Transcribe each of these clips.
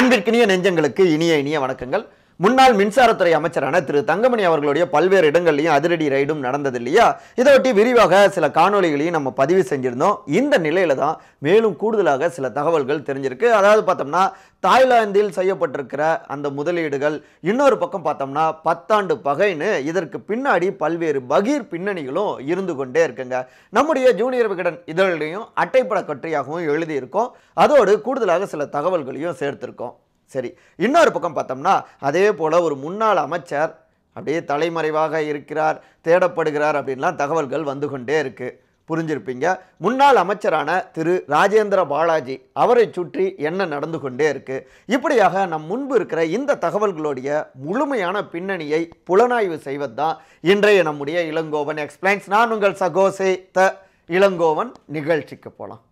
அன்பிற்கினிய நெஞ்சங்களுக்கு இனிய இனிய வணக்கங்கள் முன்னாள் மின்சாரத்துறை அமைச்சரான திரு தங்கமணி அவர்களுடைய பல்வேறு இடங்கள்லையும் அதிரடி ரைடும் நடந்தது இல்லையா இதையொட்டி விரிவாக சில காணொளிகளையும் நம்ம பதிவு செஞ்சிருந்தோம் இந்த நிலையில தான் மேலும் கூடுதலாக சில தகவல்கள் தெரிஞ்சிருக்கு அதாவது பார்த்தோம்னா தாய்லாந்தில் செய்யப்பட்டிருக்கிற அந்த முதலீடுகள் இன்னொரு பக்கம் பார்த்தோம்னா பத்தாண்டு பகைன்னு இதற்கு பின்னாடி பல்வேறு பகீர் பின்னணிகளும் இருந்து கொண்டே இருக்குங்க நம்முடைய ஜூனியர் விகடன் இதழ்லையும் அட்டைப்பட கட்டுரையாகவும் எழுதியிருக்கோம் அதோடு கூடுதலாக சில தகவல்களையும் சேர்த்திருக்கோம் சரி இன்னொரு பக்கம் பார்த்தோம்னா அதே போல ஒரு முன்னாள் அமைச்சர் அப்படியே தலைமறைவாக இருக்கிறார் தேடப்படுகிறார் அப்படின்லாம் தகவல்கள் வந்து கொண்டே இருக்கு புரிஞ்சிருப்பீங்க முன்னாள் அமைச்சரான திரு ராஜேந்திர பாலாஜி அவரை சுற்றி என்ன நடந்து கொண்டே இருக்கு இப்படியாக நம் முன்பு இருக்கிற இந்த தகவல்களுடைய முழுமையான பின்னணியை புலனாய்வு செய்வது தான் இன்றைய நம்முடைய இளங்கோவன் எக்ஸ்பிளைன்ஸ் நான் உங்கள் சகோசே த இளங்கோவன் நிகழ்ச்சிக்கு போகலாம்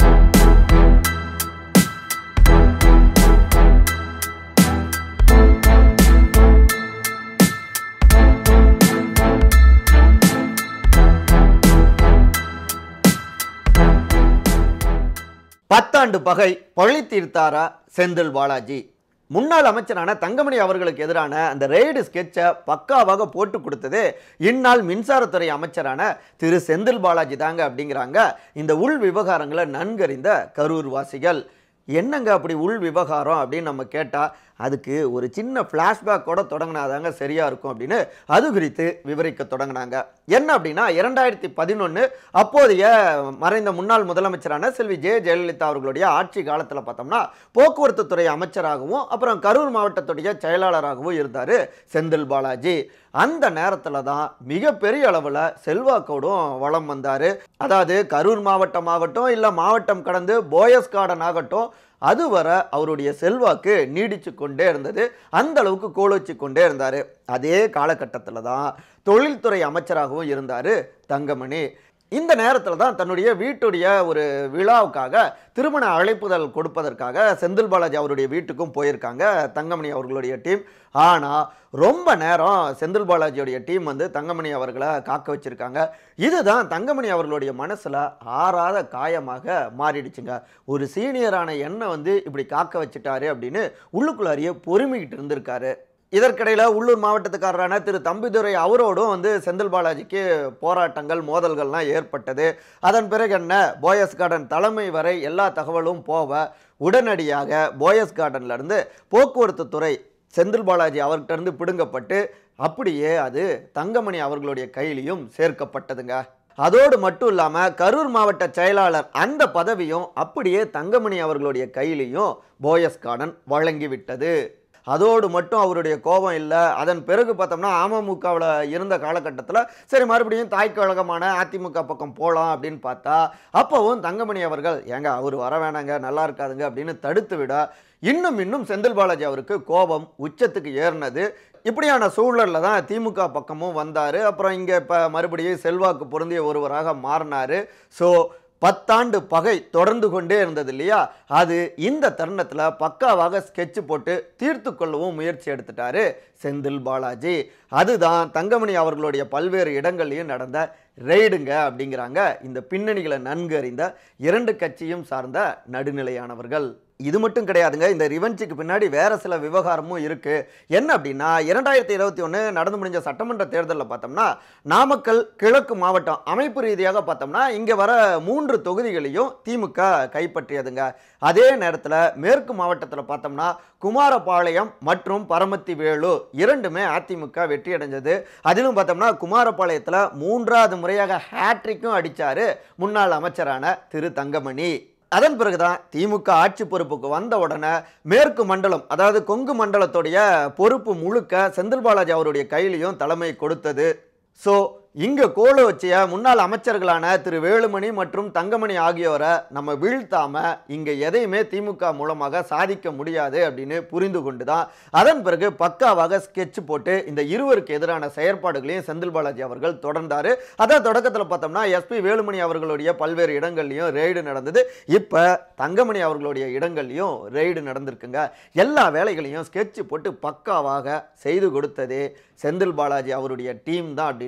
பத்தாண்டு பகை பழி தீர்த்தாரா செந்தில் பாலாஜி முன்னாள் அமைச்சரான தங்கமணி அவர்களுக்கு எதிரான அந்த ரெய்டு ஸ்கெட்சை பக்காவாக போட்டு கொடுத்தது இந்நாள் மின்சாரத்துறை அமைச்சரான திரு செந்தில் பாலாஜி தாங்க அப்படிங்கிறாங்க இந்த உள் விவகாரங்களை நன்கறிந்த கரூர் வாசிகள் என்னங்க அப்படி உள் விவகாரம் அப்படின்னு நம்ம கேட்டால் அதுக்கு ஒரு சின்ன ஃப்ளாஷ்பேக்கோட தொடங்கினாதாங்க சரியாக இருக்கும் அப்படின்னு அது குறித்து விவரிக்க தொடங்கினாங்க என்ன அப்படின்னா இரண்டாயிரத்தி பதினொன்று அப்போதைய மறைந்த முன்னாள் முதலமைச்சரான செல்வி ஜெய ஜெயலலிதா அவர்களுடைய ஆட்சி காலத்தில் பார்த்தோம்னா போக்குவரத்து துறை அமைச்சராகவும் அப்புறம் கரூர் மாவட்டத்துடைய செயலாளராகவும் இருந்தார் செந்தில் பாலாஜி அந்த நேரத்தில் தான் மிகப்பெரிய அளவில் செல்வாக்கோடும் வளம் வந்தார் அதாவது கரூர் மாவட்டமாகட்டும் இல்லை மாவட்டம் கடந்து போயஸ் கார்டன் ஆகட்டும் அதுவரை அவருடைய செல்வாக்கு நீடிச்சு கொண்டே இருந்தது அந்த அளவுக்கு கோலோச்சி கொண்டே இருந்தார் அதே காலகட்டத்தில் தான் தொழில்துறை அமைச்சராகவும் இருந்தார் தங்கமணி இந்த நேரத்தில் தான் தன்னுடைய வீட்டுடைய ஒரு விழாவுக்காக திருமண அழைப்புதல் கொடுப்பதற்காக செந்தில் பாலாஜி அவருடைய வீட்டுக்கும் போயிருக்காங்க தங்கமணி அவர்களுடைய டீம் ஆனால் ரொம்ப நேரம் செந்தில் பாலாஜியுடைய டீம் வந்து தங்கமணி அவர்களை காக்க வச்சிருக்காங்க இதுதான் தங்கமணி அவர்களுடைய மனசில் ஆறாத காயமாக மாறிடுச்சுங்க ஒரு சீனியரான எண்ணெய் வந்து இப்படி காக்க வச்சுட்டாரு அப்படின்னு உள்ளுக்குள்ளாரியே பொறுமிக்கிட்டு இருந்திருக்காரு இதற்கிடையில் உள்ளூர் மாவட்டத்துக்காரரான திரு தம்பிதுரை அவரோடும் வந்து செந்தில் பாலாஜிக்கு போராட்டங்கள் மோதல்கள்லாம் ஏற்பட்டது அதன் பிறகு என்ன போயஸ் கார்டன் தலைமை வரை எல்லா தகவலும் போக உடனடியாக போயஸ் கார்டன்ல இருந்து போக்குவரத்து துறை செந்தில் பாலாஜி அவர்கிட்ட இருந்து பிடுங்கப்பட்டு அப்படியே அது தங்கமணி அவர்களுடைய கையிலையும் சேர்க்கப்பட்டதுங்க அதோடு மட்டும் இல்லாமல் கரூர் மாவட்ட செயலாளர் அந்த பதவியும் அப்படியே தங்கமணி அவர்களுடைய கையிலையும் போயஸ் கார்டன் வழங்கி விட்டது அதோடு மட்டும் அவருடைய கோபம் இல்லை அதன் பிறகு பார்த்தோம்னா அமமுகவில் இருந்த காலகட்டத்தில் சரி மறுபடியும் தாய் கழகமான அதிமுக பக்கம் போகலாம் அப்படின்னு பார்த்தா அப்போவும் தங்கமணி அவர்கள் ஏங்க அவர் வர வேணாங்க நல்லா இருக்காதுங்க அப்படின்னு தடுத்து விட இன்னும் இன்னும் செந்தில் பாலாஜி அவருக்கு கோபம் உச்சத்துக்கு ஏறினது இப்படியான சூழலில் தான் திமுக பக்கமும் வந்தார் அப்புறம் இங்கே இப்போ மறுபடியும் செல்வாக்கு பொருந்திய ஒருவராக மாறினார் ஸோ பத்தாண்டு பகை தொடர்ந்து கொண்டே இருந்தது இல்லையா அது இந்த தருணத்தில் பக்காவாக ஸ்கெட்ச் போட்டு தீர்த்து கொள்ளவும் முயற்சி எடுத்துட்டாரு செந்தில் பாலாஜி அதுதான் தங்கமணி அவர்களுடைய பல்வேறு இடங்கள்லையும் நடந்த ரெய்டுங்க அப்படிங்கிறாங்க இந்த பின்னணிகளை நன்கு அறிந்த இரண்டு கட்சியும் சார்ந்த நடுநிலையானவர்கள் இது மட்டும் கிடையாதுங்க இந்த ரிவெஞ்சுக்கு பின்னாடி வேற சில விவகாரமும் இருக்கு என்ன அப்படின்னா இரண்டாயிரத்தி இருபத்தி ஒன்று நடந்து முடிஞ்ச சட்டமன்ற தேர்தலில் பார்த்தோம்னா நாமக்கல் கிழக்கு மாவட்டம் அமைப்பு ரீதியாக பார்த்தோம்னா இங்கே வர மூன்று தொகுதிகளையும் திமுக கைப்பற்றியதுங்க அதே நேரத்தில் மேற்கு மாவட்டத்தில் பார்த்தோம்னா குமாரபாளையம் மற்றும் பரமத்தி வேலு இரண்டுமே அதிமுக வெற்றி அடைஞ்சது அதிலும் பார்த்தோம்னா குமாரபாளையத்தில் மூன்றாவது முறையாக ஹேட்ரிக்கும் அடிச்சாரு முன்னாள் அமைச்சரான திரு தங்கமணி அதன் பிறகுதான் திமுக ஆட்சி பொறுப்புக்கு வந்த உடனே மேற்கு மண்டலம் அதாவது கொங்கு மண்டலத்துடைய பொறுப்பு முழுக்க செந்தில் பாலாஜி அவருடைய கையிலையும் தலைமை கொடுத்தது ஸோ இங்கே கோல வச்சிய முன்னாள் அமைச்சர்களான திரு வேலுமணி மற்றும் தங்கமணி ஆகியோரை நம்ம வீழ்த்தாம இங்கே எதையுமே திமுக மூலமாக சாதிக்க முடியாது அப்படின்னு புரிந்து கொண்டு தான் அதன் பிறகு பக்காவாக ஸ்கெட்ச் போட்டு இந்த இருவருக்கு எதிரான செயற்பாடுகளையும் செந்தில் பாலாஜி அவர்கள் தொடர்ந்தார் அதான் தொடக்கத்தில் பார்த்தோம்னா எஸ்பி வேலுமணி அவர்களுடைய பல்வேறு இடங்கள்லையும் ரெய்டு நடந்தது இப்போ தங்கமணி அவர்களுடைய இடங்கள்லையும் ரெய்டு நடந்திருக்குங்க எல்லா வேலைகளையும் ஸ்கெட்ச் போட்டு பக்காவாக செய்து கொடுத்ததே செந்தில் பாலாஜி அவருடைய டீம் தான் அப்படின்னு இந்த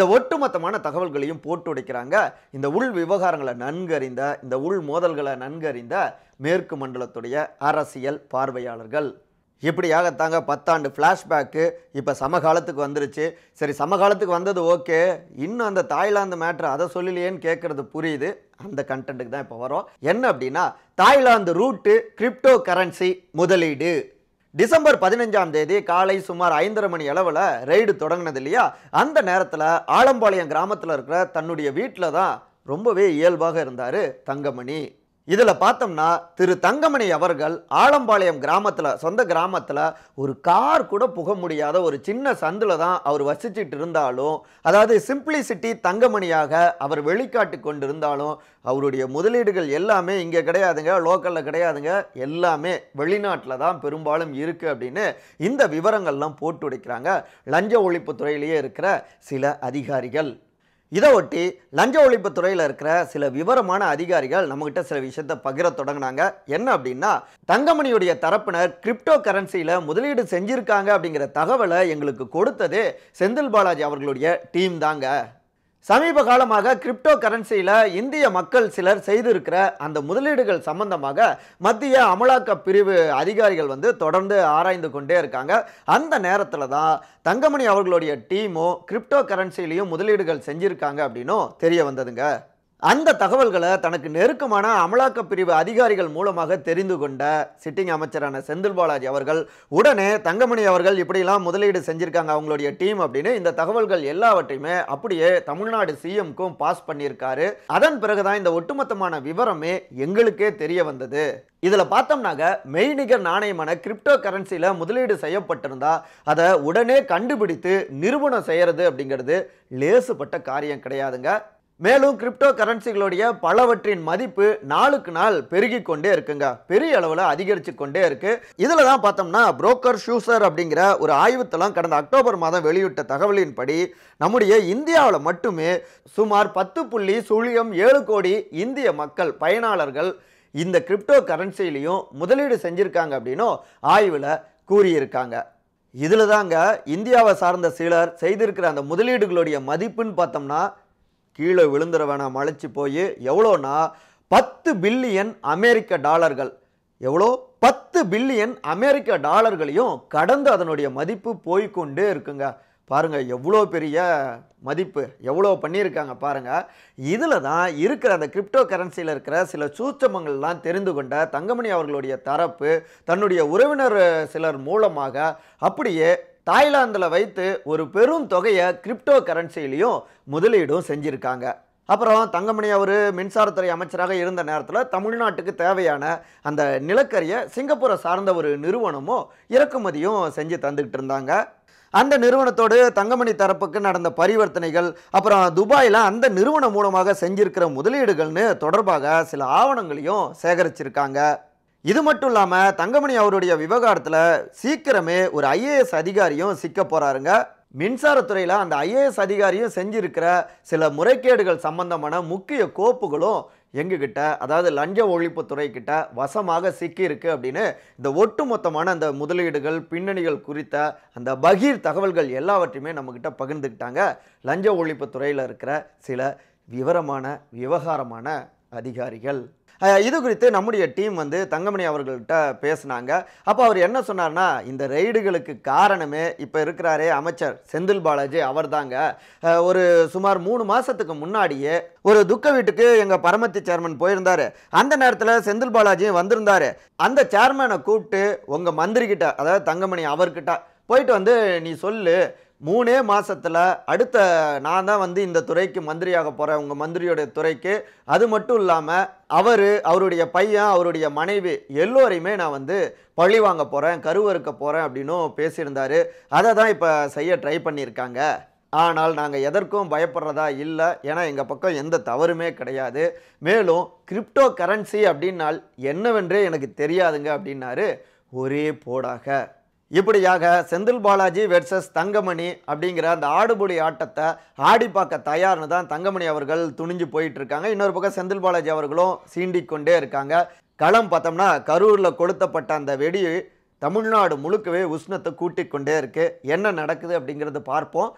இந்த ஒட்டுமொத்தமான தகவல்களையும் போட்டு உடைக்கிறாங்க இந்த உள் விவகாரங்களை நன்கறிந்த இந்த உள் மோதல்களை நன்கறிந்த மேற்கு மண்டலத்துடைய அரசியல் பார்வையாளர்கள் இப்படியாகத்தாங்க பத்தாண்டு ஃப்ளாஷ்பேக்கு இப்போ சமகாலத்துக்கு வந்துருச்சு சரி சமகாலத்துக்கு வந்தது ஓகே இன்னும் அந்த தாய்லாந்து மேட்ரு அதை சொல்லலையேன்னு கேட்குறது புரியுது அந்த கண்டென்ட்டுக்கு தான் இப்போ வரோம் என்ன அப்படின்னா தாய்லாந்து ரூட்டு கிரிப்டோ கரன்சி முதலீடு டிசம்பர் பதினஞ்சாம் தேதி காலை சுமார் ஐந்தரை மணி அளவில் ரெய்டு தொடங்கினது இல்லையா அந்த நேரத்தில் ஆலம்பாளையம் கிராமத்தில் இருக்கிற தன்னுடைய வீட்டில் தான் ரொம்பவே இயல்பாக இருந்தார் தங்கமணி இதில் பார்த்தோம்னா திரு தங்கமணி அவர்கள் ஆலம்பாளையம் கிராமத்தில் சொந்த கிராமத்தில் ஒரு கார் கூட புக முடியாத ஒரு சின்ன சந்தில் தான் அவர் வசிச்சிட்டு இருந்தாலும் அதாவது சிம்பிளிசிட்டி தங்கமணியாக அவர் வெளிக்காட்டி கொண்டிருந்தாலும் அவருடைய முதலீடுகள் எல்லாமே இங்கே கிடையாதுங்க லோக்கலில் கிடையாதுங்க எல்லாமே வெளிநாட்டில் தான் பெரும்பாலும் இருக்குது அப்படின்னு இந்த விவரங்கள்லாம் போட்டு உடைக்கிறாங்க லஞ்ச ஒழிப்பு துறையிலேயே இருக்கிற சில அதிகாரிகள் இதை ஒட்டி லஞ்ச ஒழிப்புத் துறையில் இருக்கிற சில விவரமான அதிகாரிகள் நம்மகிட்ட சில விஷயத்தை பகிர தொடங்கினாங்க என்ன அப்படின்னா தங்கமணியுடைய தரப்பினர் கிரிப்டோ கரன்சியில் முதலீடு செஞ்சிருக்காங்க அப்படிங்கிற தகவலை எங்களுக்கு கொடுத்ததே செந்தில் பாலாஜி அவர்களுடைய டீம் தாங்க சமீப காலமாக கிரிப்டோ கரன்சியில் இந்திய மக்கள் சிலர் செய்திருக்கிற அந்த முதலீடுகள் சம்பந்தமாக மத்திய அமலாக்க பிரிவு அதிகாரிகள் வந்து தொடர்ந்து ஆராய்ந்து கொண்டே இருக்காங்க அந்த நேரத்தில் தான் தங்கமணி அவர்களுடைய டீமும் கிரிப்டோ கரன்சிலையும் முதலீடுகள் செஞ்சிருக்காங்க அப்படின்னும் தெரிய வந்ததுங்க அந்த தகவல்களை தனக்கு நெருக்கமான அமலாக்க பிரிவு அதிகாரிகள் மூலமாக தெரிந்து கொண்ட சிட்டிங் அமைச்சரான செந்தில் பாலாஜி அவர்கள் உடனே தங்கமணி அவர்கள் இப்படிலாம் முதலீடு செஞ்சிருக்காங்க அவங்களுடைய டீம் அப்படின்னு இந்த தகவல்கள் எல்லாவற்றையுமே அப்படியே தமிழ்நாடு சிஎம்க்கும் பாஸ் பண்ணியிருக்காரு அதன் பிறகுதான் இந்த ஒட்டுமொத்தமான விவரமே எங்களுக்கே தெரிய வந்தது இதில் பார்த்தோம்னாக்க மெய்நிகர் நாணயமான கிரிப்டோ கரன்சியில் முதலீடு செய்யப்பட்டிருந்தா அதை உடனே கண்டுபிடித்து நிரூபணம் செய்யறது அப்படிங்கிறது லேசுப்பட்ட காரியம் கிடையாதுங்க மேலும் கிரிப்டோ கரன்சிகளுடைய பலவற்றின் மதிப்பு நாளுக்கு நாள் பெருகி கொண்டே இருக்குங்க பெரிய அளவில் அதிகரித்து கொண்டே இருக்கு இதில் தான் பார்த்தோம்னா புரோக்கர் ஷூசர் அப்படிங்கிற ஒரு ஆய்வுத்தளம் கடந்த அக்டோபர் மாதம் வெளியிட்ட தகவலின்படி நம்முடைய இந்தியாவில் மட்டுமே சுமார் பத்து புள்ளி சுழியம் ஏழு கோடி இந்திய மக்கள் பயனாளர்கள் இந்த கிரிப்டோ கரன்சிலையும் முதலீடு செஞ்சுருக்காங்க அப்படின்னும் ஆய்வில் கூறியிருக்காங்க இதில் தாங்க இந்தியாவை சார்ந்த சிலர் செய்திருக்கிற அந்த முதலீடுகளுடைய மதிப்புன்னு பார்த்தோம்னா கீழே விழுந்துட வேணாம் மலைச்சு போய் எவ்வளோனா பத்து பில்லியன் அமெரிக்க டாலர்கள் எவ்வளோ பத்து பில்லியன் அமெரிக்க டாலர்களையும் கடந்து அதனுடைய மதிப்பு போய்க்கொண்டே இருக்குங்க பாருங்க எவ்வளோ பெரிய மதிப்பு எவ்வளோ பண்ணியிருக்காங்க பாருங்க இதில் தான் இருக்கிற அந்த கிரிப்டோ கரன்சியில் இருக்கிற சில சூச்சமங்கள்லாம் தெரிந்து கொண்ட தங்கமணி அவர்களுடைய தரப்பு தன்னுடைய உறவினர் சிலர் மூலமாக அப்படியே தாய்லாந்தில் வைத்து ஒரு பெரும் தொகையை கிரிப்டோ கரன்சிலையும் முதலீடும் செஞ்சுருக்காங்க அப்புறம் தங்கமணி அவர் மின்சாரத்துறை அமைச்சராக இருந்த நேரத்தில் தமிழ்நாட்டுக்கு தேவையான அந்த நிலக்கரியை சிங்கப்பூரை சார்ந்த ஒரு நிறுவனமும் இறக்குமதியும் செஞ்சு தந்துக்கிட்டு இருந்தாங்க அந்த நிறுவனத்தோடு தங்கமணி தரப்புக்கு நடந்த பரிவர்த்தனைகள் அப்புறம் துபாயில் அந்த நிறுவனம் மூலமாக செஞ்சிருக்கிற முதலீடுகள்னு தொடர்பாக சில ஆவணங்களையும் சேகரிச்சிருக்காங்க இது மட்டும் இல்லாமல் தங்கமணி அவருடைய விவகாரத்தில் சீக்கிரமே ஒரு ஐஏஎஸ் அதிகாரியும் சிக்க போகிறாருங்க மின்சாரத்துறையில் அந்த ஐஏஎஸ் அதிகாரியும் செஞ்சிருக்கிற சில முறைகேடுகள் சம்பந்தமான முக்கிய கோப்புகளும் எங்ககிட்ட அதாவது லஞ்ச ஒழிப்புத்துறை கிட்ட வசமாக சிக்கியிருக்கு அப்படின்னு இந்த ஒட்டுமொத்தமான அந்த முதலீடுகள் பின்னணிகள் குறித்த அந்த பகீர் தகவல்கள் எல்லாவற்றையுமே நம்மக்கிட்ட பகிர்ந்துக்கிட்டாங்க லஞ்ச ஒழிப்புத்துறையில் இருக்கிற சில விவரமான விவகாரமான அதிகாரிகள் அஹ், இது குறித்து நம்முடைய டீம் வந்து தங்கமணி அவர்கள்ட்ட பேசினாங்க அப்போ அவர் என்ன சொன்னார்னா இந்த ரெய்டுகளுக்கு காரணமே இப்போ இருக்கிறாரே அமைச்சர் செந்தில் பாலாஜி அவர்தாங்க அஹ், ஒரு சுமார் மூணு மாதத்துக்கு முன்னாடியே ஒரு துக்க வீட்டுக்கு எங்கள் பரமத்தி சேர்மன் போயிருந்தாரு அந்த நேரத்தில் செந்தில் பாலாஜியும் வந்திருந்தாரு அந்த சேர்மனை கூப்பிட்டு உங்கள் மந்திரி கிட்ட அதாவது தங்கமணி அவர்கிட்ட போயிட்டு வந்து நீ சொல்லு மூணே மாசத்துல அடுத்த நான் தான் வந்து இந்த துறைக்கு மந்திரியாக போகிறேன் உங்கள் மந்திரியோட துறைக்கு அது மட்டும் இல்லாமல் அவர் அவருடைய பையன் அவருடைய மனைவி எல்லோரையுமே நான் வந்து பழி வாங்க போகிறேன் கருவறுக்க போகிறேன் அப்படின்னும் பேசியிருந்தாரு அதை தான் இப்போ செய்ய ட்ரை பண்ணியிருக்காங்க ஆனால் நாங்கள் எதற்கும் பயப்படுறதா இல்லை ஏன்னா எங்கள் பக்கம் எந்த தவறுமே கிடையாது மேலும் கிரிப்டோ கரன்சி அப்படின்னால் என்னவென்றே எனக்கு தெரியாதுங்க அப்படின்னாரு ஒரே போடாக இப்படியாக செந்தில் பாலாஜி வெர்சஸ் தங்கமணி அப்படிங்கிற அந்த ஆடுபுலி ஆட்டத்தை ஆடி பார்க்க தயார்னு தான் தங்கமணி அவர்கள் துணிஞ்சு போயிட்டு இருக்காங்க இன்னொரு பக்கம் செந்தில் பாலாஜி அவர்களும் சீண்டிக் கொண்டே இருக்காங்க களம் பார்த்தோம்னா கரூரில் கொளுத்தப்பட்ட அந்த வெடி தமிழ்நாடு முழுக்கவே உஷ்ணத்தை கூட்டிக் கொண்டே இருக்கு என்ன நடக்குது அப்படிங்கிறது பார்ப்போம்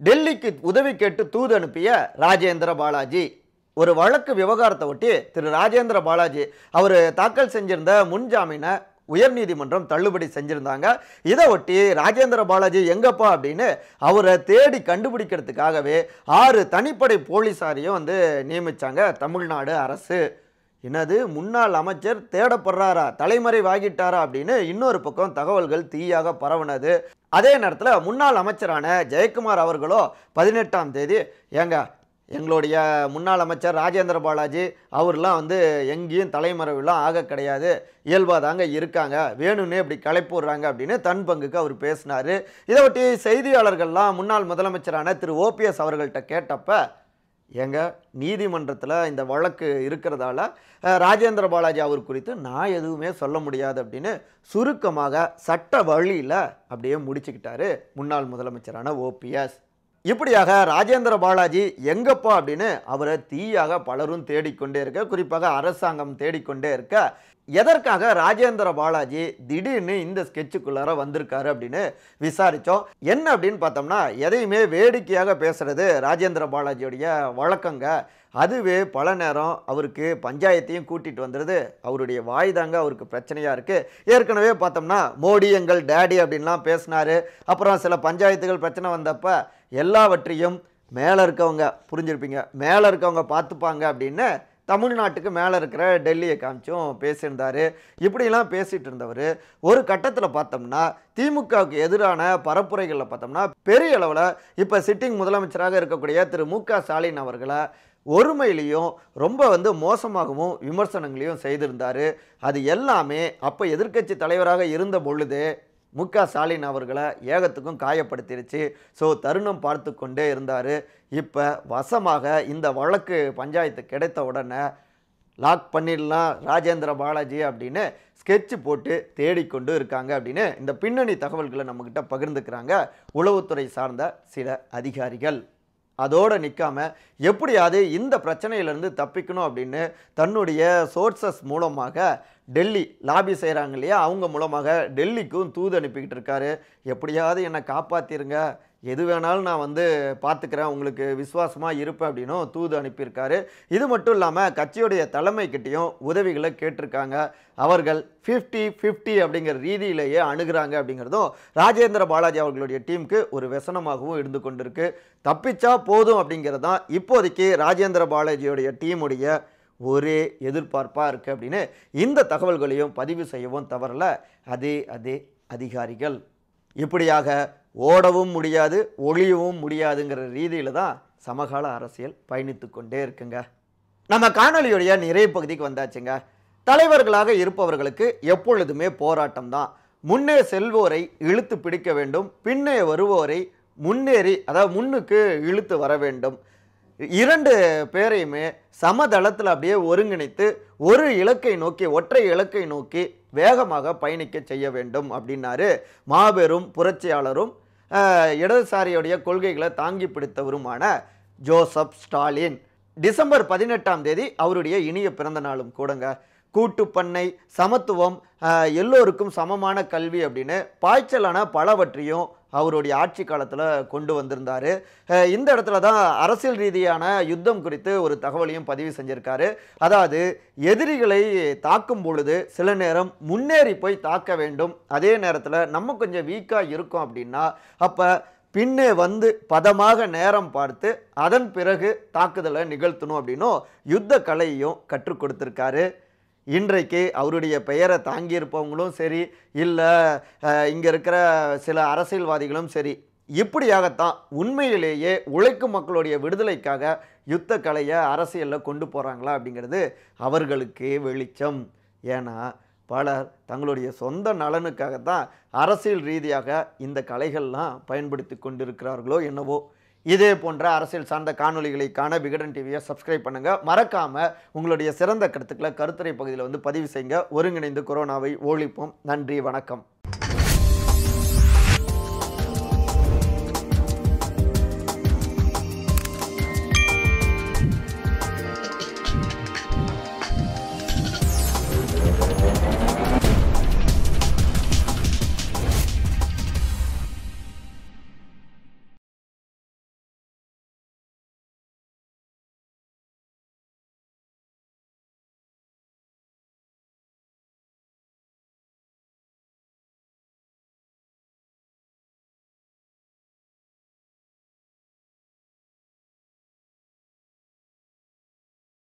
டெல்லிக்கு உதவி கேட்டு தூது அனுப்பிய ராஜேந்திர பாலாஜி ஒரு வழக்கு விவகாரத்தை ஒட்டி திரு ராஜேந்திர பாலாஜி அவர் தாக்கல் செஞ்சிருந்த முன்ஜாமீனை உயர்நீதிமன்றம் தள்ளுபடி செஞ்சிருந்தாங்க இதை ஒட்டி ராஜேந்திர பாலாஜி எங்கப்பா அப்படின்னு அவரை தேடி கண்டுபிடிக்கிறதுக்காகவே ஆறு தனிப்படை போலீசாரையும் வந்து நியமிச்சாங்க தமிழ்நாடு அரசு என்னது முன்னாள் அமைச்சர் தேடப்படுறாரா தலைமறைவாகிட்டாரா அப்படின்னு இன்னொரு பக்கம் தகவல்கள் தீயாக பரவுனது அதே நேரத்தில் முன்னாள் அமைச்சரான ஜெயக்குமார் அவர்களோ பதினெட்டாம் தேதி ஏங்க எங்களுடைய முன்னாள் அமைச்சர் ராஜேந்திர பாலாஜி அவர்லாம் வந்து எங்கேயும் தலைமறைவுலாம் ஆக கிடையாது இயல்பாக தாங்க இருக்காங்க வேணும்னே இப்படி களைப்பு விடுறாங்க அப்படின்னு தன் பங்குக்கு அவர் பேசினார் இதை ஒட்டி செய்தியாளர்கள்லாம் முன்னாள் முதலமைச்சரான திரு ஓபிஎஸ் அவர்கள்ட்ட கேட்டப்ப ஏங்க நீதிமன்றத்தில் இந்த வழக்கு இருக்கிறதால அஹ், ராஜேந்திர பாலாஜி அவர் குறித்து நான் எதுவுமே சொல்ல முடியாது அப்படின்னு சுருக்கமாக சட்ட வழியில் அப்படியே முடிச்சுக்கிட்டாரு முன்னாள் முதலமைச்சரான ஓபிஎஸ் இப்படியாக ராஜேந்திர பாலாஜி எங்கப்பா அப்படின்னு அவரை தீயாக பலரும் தேடிக்கொண்டே இருக்க குறிப்பாக அரசாங்கம் தேடிக்கொண்டே இருக்க எதற்காக ராஜேந்திர பாலாஜி திடீர்னு இந்த ஸ்கெட்சுக்குள்ளார வந்திருக்காரு அப்படின்னு விசாரித்தோம் என்ன அப்படின்னு பார்த்தோம்னா எதையுமே வேடிக்கையாக பேசுறது ராஜேந்திர பாலாஜியுடைய வழக்கங்க அதுவே பல நேரம் அவருக்கு பஞ்சாயத்தையும் கூட்டிட்டு வந்துடுது அவருடைய வாய் தாங்க அவருக்கு பிரச்சனையாக இருக்குது ஏற்கனவே பார்த்தோம்னா மோடி எங்கள் டேடி அப்படின்லாம் பேசினாரு அப்புறம் சில பஞ்சாயத்துகள் பிரச்சனை வந்தப்ப எல்லாவற்றையும் மேலே இருக்கவங்க புரிஞ்சிருப்பீங்க மேலே இருக்கவங்க பார்த்துப்பாங்க அப்படின்னு தமிழ்நாட்டுக்கு மேலே இருக்கிற டெல்லியை காமிச்சும் பேசியிருந்தார் இப்படிலாம் பேசிகிட்டு இருந்தவர் ஒரு கட்டத்தில் பார்த்தோம்னா திமுகவுக்கு எதிரான பரப்புரைகளில் பார்த்தோம்னா பெரிய அளவில் இப்போ சிட்டிங் முதலமைச்சராக இருக்கக்கூடிய திரு மு க ஸ்டாலின் அவர்களை ஒருமையிலையும் ரொம்ப வந்து மோசமாகவும் விமர்சனங்களையும் செய்திருந்தார் அது எல்லாமே அப்போ எதிர்க்கட்சி தலைவராக இருந்த பொழுது மு க ஸ்டாலின் அவர்களை ஏகத்துக்கும் காயப்படுத்திருச்சு ஸோ தருணம் பார்த்து கொண்டே இருந்தார் இப்போ வசமாக இந்த வழக்கு பஞ்சாயத்து கிடைத்த உடனே லாக் பண்ணிடலாம் ராஜேந்திர பாலாஜி அப்படின்னு ஸ்கெட்ச் போட்டு தேடிக்கொண்டு இருக்காங்க அப்படின்னு இந்த பின்னணி தகவல்களை நம்மக்கிட்ட பகிர்ந்துக்கிறாங்க உளவுத்துறை சார்ந்த சில அதிகாரிகள் அதோடு நிற்காம எப்படியாவது இந்த பிரச்சனையிலேருந்து தப்பிக்கணும் அப்படின்னு தன்னுடைய சோர்சஸ் மூலமாக டெல்லி லாபி செய்கிறாங்க இல்லையா அவங்க மூலமாக டெல்லிக்கும் தூது அனுப்பிக்கிட்டு இருக்காரு எப்படியாவது என்னை காப்பாற்றிருங்க எது வேணாலும் நான் வந்து பார்த்துக்கிறேன் உங்களுக்கு விசுவாசமாக இருப்பேன் அப்படின்னும் தூது அனுப்பியிருக்காரு இது மட்டும் இல்லாமல் கட்சியுடைய தலைமைக்கிட்டேயும் உதவிகளை கேட்டிருக்காங்க அவர்கள் ஃபிஃப்டி ஃபிஃப்டி அப்படிங்கிற ரீதியிலேயே அணுகுறாங்க அப்படிங்கிறதும் ராஜேந்திர பாலாஜி அவர்களுடைய டீமுக்கு ஒரு व्यசனமாகவும் இருந்து கொண்டிருக்கு தப்பிச்சா போதும் அப்படிங்கிறது தான் இப்போதைக்கு ராஜேந்திர பாலாஜியோடைய டீமுடைய ஒரே எதிர்பார்ப்பாக இருக்குது அப்படின்னு இந்த தகவல்களையும் பதிவு செய்யவும் தவறல அதே அதே அதிகாரிகள் இப்படியாக ஓடவும் முடியாது ஒளியவும் முடியாதுங்கிற ரீதியில் தான் சமகால அரசியல் பயணித்து கொண்டே இருக்குங்க நம்ம காணொலியுடைய நிறைய பகுதிக்கு வந்தாச்சுங்க தலைவர்களாக இருப்பவர்களுக்கு எப்பொழுதுமே போராட்டம் தான் முன்னே செல்வோரை இழுத்து பிடிக்க வேண்டும் பின்னே வருவோரை முன்னேறி அதாவது முன்னுக்கு இழுத்து வர வேண்டும் இரண்டு பேரையுமே சமதளத்தில் அப்படியே ஒருங்கிணைத்து ஒரு இலக்கை நோக்கி ஒற்றை இலக்கை நோக்கி வேகமாக பயணிக்க செய்ய வேண்டும் அப்படின்னாரு மாபெரும் புரட்சியாளரும் அஹ், இடதுசாரியுடைய கொள்கைகளை தாங்கி பிடித்தவருமான ஜோசப் ஸ்டாலின் டிசம்பர் பதினெட்டாம் தேதி அவருடைய இனிய பிறந்த நாளும் கூடங்க கூட்டுப்பண்ணை சமத்துவம் அஹ், எல்லோருக்கும் சமமான கல்வி அப்படின்னு பாய்ச்சலான பலவற்றையும் அவருடைய ஆட்சி காலத்தில் கொண்டு வந்திருந்தார் இந்த இடத்துல தான் அரசியல் ரீதியான யுத்தம் குறித்து ஒரு தகவலையும் பதிவு செஞ்சிருக்காரு அதாவது எதிரிகளை தாக்கும் பொழுது சில நேரம் முன்னேறி போய் தாக்க வேண்டும் அதே நேரத்தில் நம்ம கொஞ்சம் வீக்காக இருக்கோம் அப்படின்னா அப்போ பின்னே வந்து பதமாக நேரம் பார்த்து அதன் பிறகு தாக்குதலை நிகழ்த்தணும் அப்படின்னும் யுத்த கலையையும் கற்றுக் கொடுத்துருக்காரு இன்றைக்கு அவருடைய பெயரை தாங்கியிருப்பவங்களும் சரி இல்லை இங்கே இருக்கிற சில அரசியல்வாதிகளும் சரி இப்படியாகத்தான் உண்மையிலேயே உழைக்கும் மக்களுடைய விடுதலைக்காக யுத்த கலையை அரசியலில் கொண்டு போகிறாங்களா அப்படிங்கிறது அவர்களுக்கே வெளிச்சம் ஏன்னா பலர் தங்களுடைய சொந்த நலனுக்காகத்தான் அரசியல் ரீதியாக இந்த கலைகள்லாம் பயன்படுத்தி கொண்டிருக்கிறார்களோ என்னவோ இதே போன்ற அரசியல் சார்ந்த காணொளிகளை காண விகடன் டிவியை சப்ஸ்கிரைப் பண்ணுங்கள் மறக்காமல் உங்களுடைய சிறந்த கருத்துக்களை கருத்துரை பகுதியில் வந்து பதிவு செய்யுங்க ஒருங்கிணைந்து கொரோனாவை ஒழிப்போம் நன்றி வணக்கம்